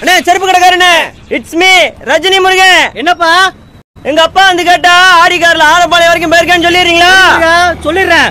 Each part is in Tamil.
அண்ணே செருப்பு கடைக்காரனே இட்ஸ் மீ ரஜினி முருகன் என்னப்பா எங்க அப்பா வந்து கேட்டா ஆடி கார்ல ஆலப்பாளையம் வரைக்கும் போயிருக்கேன்னு சொல்லிடுறீங்களா சொல்லிடுறேன்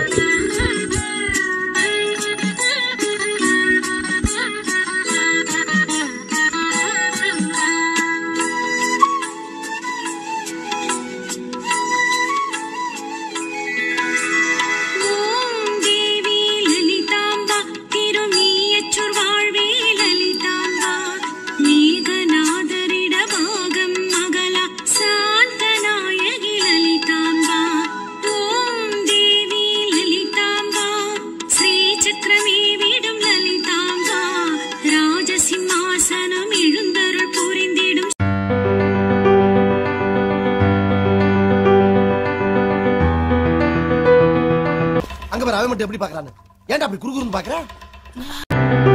ஓம் தேவி லலிதாம்பா திருமீயச்சூர் வாழ்வே லலிதாம்பா மேகநாதரிட பாகம் மகளா சாந்தநாயகி லலிதாம்பா ஓம் தேவி லலிதாம்பா ஸ்ரீ சக்கரமே விடும் லலிதாம்பா ராஜசிம்மாசனம் எழுந்தருள் புரிந்திடும் அங்க பாரு அவன் மட்டும் எப்படி பாக்குறான்னு ஏன்டா அப்படி குறுகுறுன்னு பாக்குற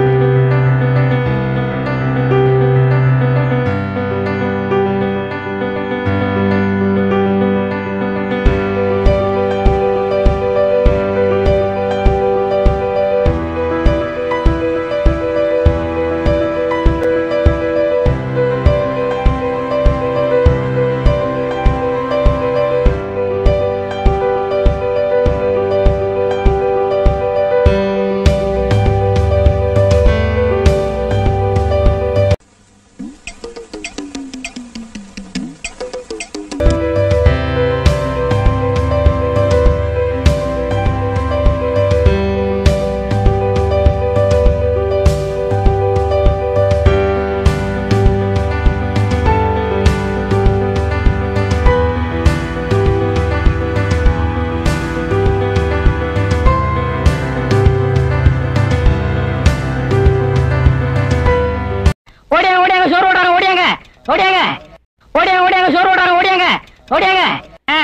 ஓடியாங்க ஓடியாங்க சோறு ஓடாங்க ஓடியாங்க ஓடியாங்க ஓடியாங்க ஓடியாங்க சோறு ஓடாங்க ஓடியாங்க ஓடியாங்க ஆ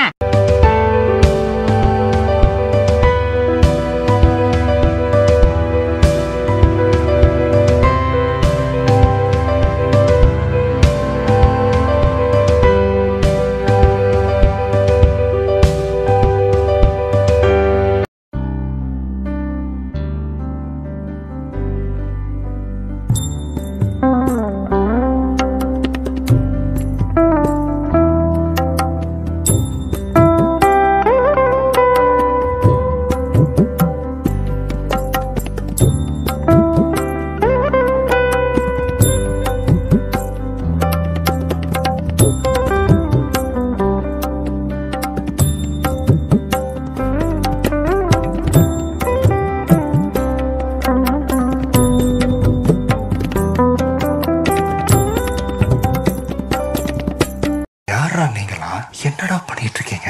யாரா நீங்களா என்னடா பண்ணிட்டு இருக்கீங்க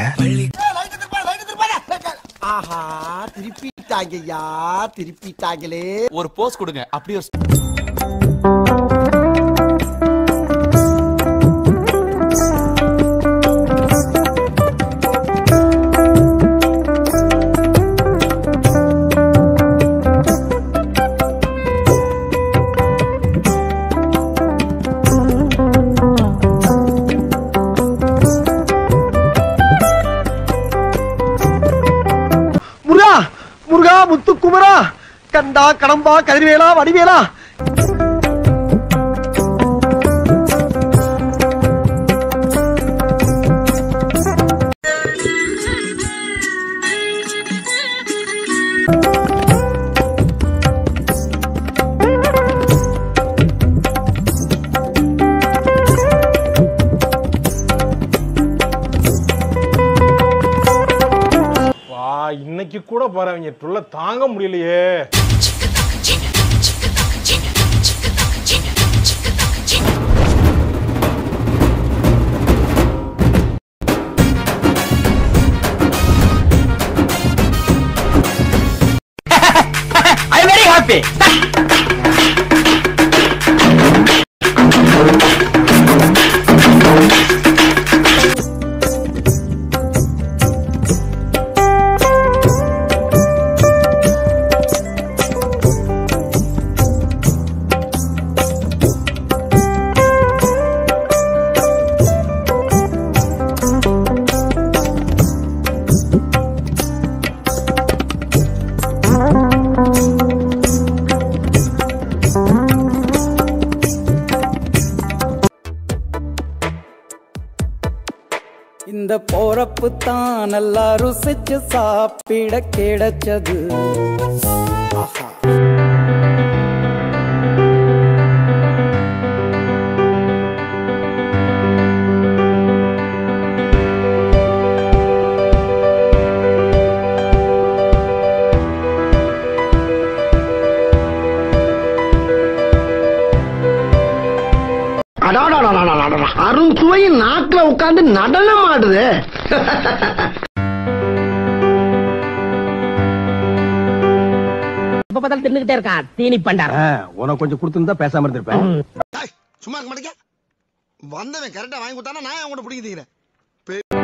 ஆஹா திருப்பிட்டாங்கய்யா திருப்பிட்டாங்களே ஒரு போஸ் கொடுங்க அப்படி ஒரு முருகா முருகா முத்து குமரா கண்டா கடம்பா கதிர்வேலா வடிவேலா வா இன்னைக்கு கூட பாருங்க டுள்ள தாங்க முடியலையே ஐ வெரி ஹாப்பி இந்த போறப்பு தான் நல்லா ருசிச்சு சாப்பிட கிடைச்சது ஆஹா அருண் சுவையின் நாக்குல உட்கார்ந்து நடனம் ஆடுது இப்ப பார்த்தாலும் தின்னுகிட்டே இருக்கான் தீனி பண்டாரம் உனக்கு கொஞ்சம் கொடுத்துருந்தா பேசாம இருந்திருப்பேன் சும்மா இருக்க மாட்டேங்க வந்தவன் கரெக்டா வாங்கி கொடுத்தானா நான் அவங்கள்ட்ட பிடிக்க தீக்கிறேன்